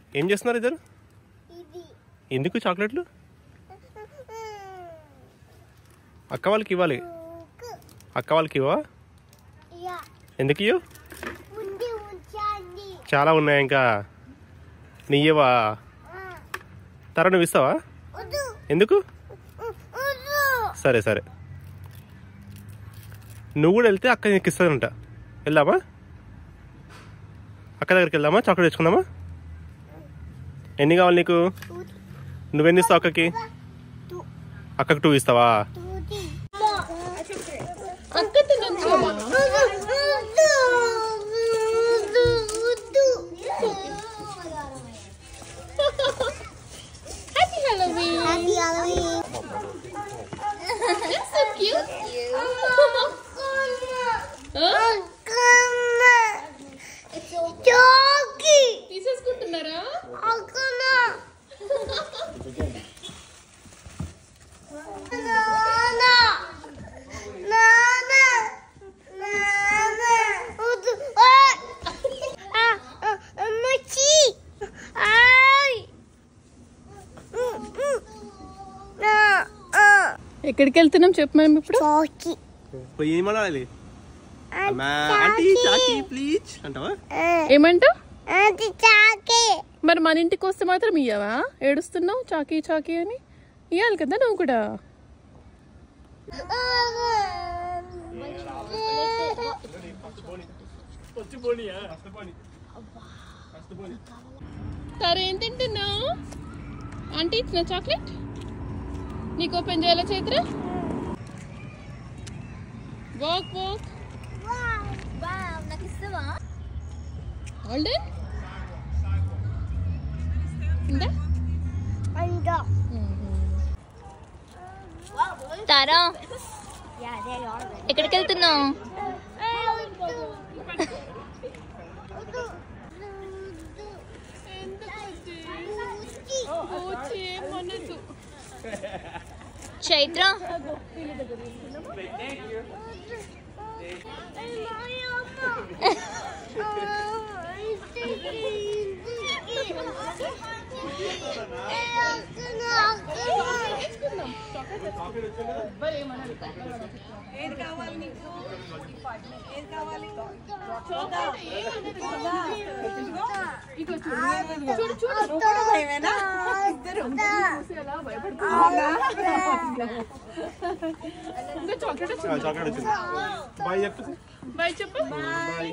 ఏం చేస్తున్నారు ఇద్దరు ఇది ఎందుకు చాక్లెట్లు అక్క వాళ్ళకి ఇవ్వాలి ఊకు. అక్క వాళ్ళకి ఇవ్వవా యా ఎందుకు ఇవ్వు ఉంది ఉంచండి చాలా ఉన్నాయి ఇంకా నీయవా ఆ, తర నువ్వు ఇస్తావా వద్దు ఎందుకు ఉ- వద్దు సరే సరే నువ్వు కూడా వెళ్తే అక్క నీకు ఇస్తానంట వెళ్దామా అక్క దగ్గరికి వెళ్దామా చాక్లెట్ తెచ్చుకుందామా ఎన్ని కావాలి నీకు నువ్వెన్ని ఇస్తావు అక్కకి టూ అక్కకి టూ ఇస్తావా టూది అక్క తినొచ్చావా హ్యాపీ హలోవీన్ సో క్యూట్ తీసేసుకుంటున్నారా ఎక్కడికి వెళ్తున్నాం చెప్పు మనం ఇప్పుడు చాకి పోయి ఏమనాలి ఆంటీ చాకీ ప్లీజ్ అంటావా ఏమంటావు అది చాకి మరి మన ఇంటికి వస్తే మాత్రం ఇయ్యవా ఏడుస్తున్నావు చాకీ చాకీ అని ఇవ్వాలి కదా నువ్వు కూడా సరే ఏం తింటున్నావు ఆంటీ ఇచ్చిన చాక్లెట్ నీకు ఓపెన్ చేయాలా చైత్ర వాక్ వాక్ నాకు ఇస్తావా ఆల్ డన్ ఇందా అంటా తారా ఎక్కడికి వెళ్తున్నావు చైత్ర చాక్లెట్ చాక్లెట్ వచ్చింది బాయ్ చెప్పు బాయ్ చెప్పు bye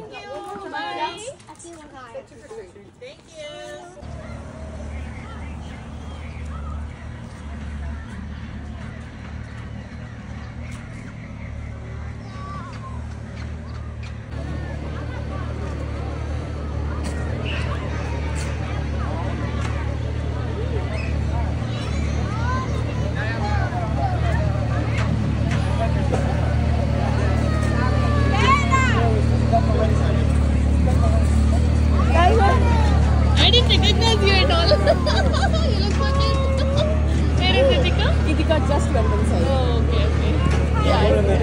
I didn't recognize you at all. you look so cute. Where is Ritika? It got just went inside. Oh, okay, okay.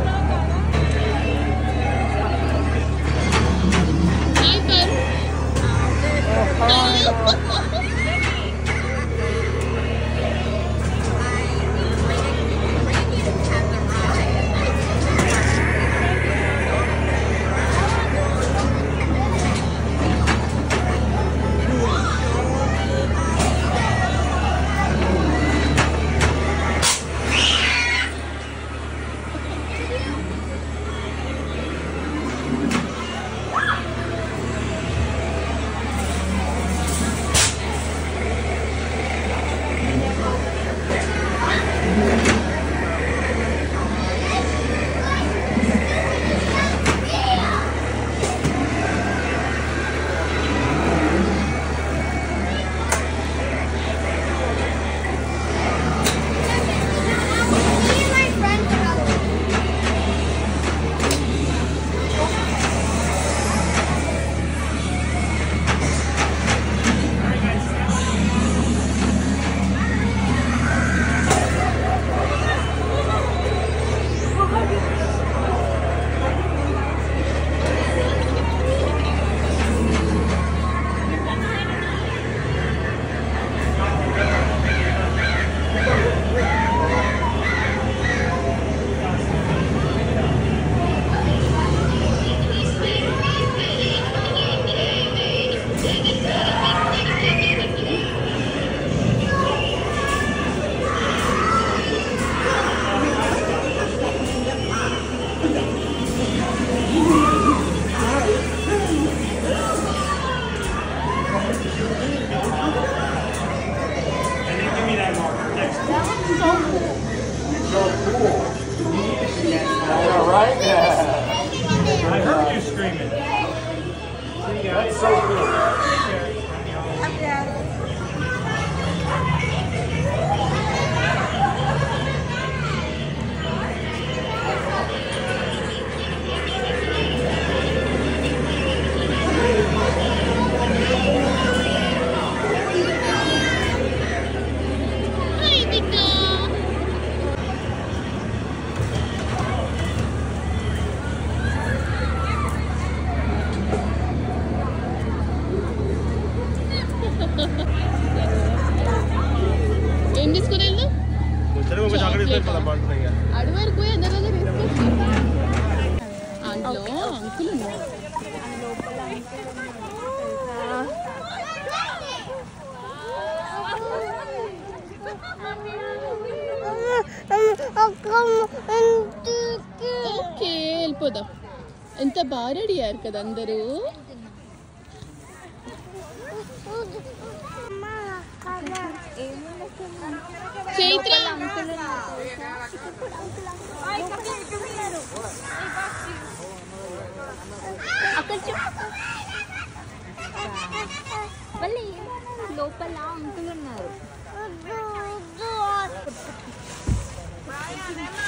Hi, Par. I heard you screaming. That's so cool. Hi బిడ్డ ఏం తీసుకుని వెళ్దాం ముచ్చటగా ఒక chocolate తీసుకెళ్తాం బాగుంటుంది ఇక. అడి వరకు పోయి అందరి దగ్గర తీసుకొచ్చి అందులో అంకుల్ ఉన్నారు ఓకే వెళ్ళిపోదాం ఎంత బాగా రెడీ అయ్యారు కదా అందరూ చైత్ర మళ్ళీ లోపల అంకులు ఉన్నారు వద్దు, వద్దు.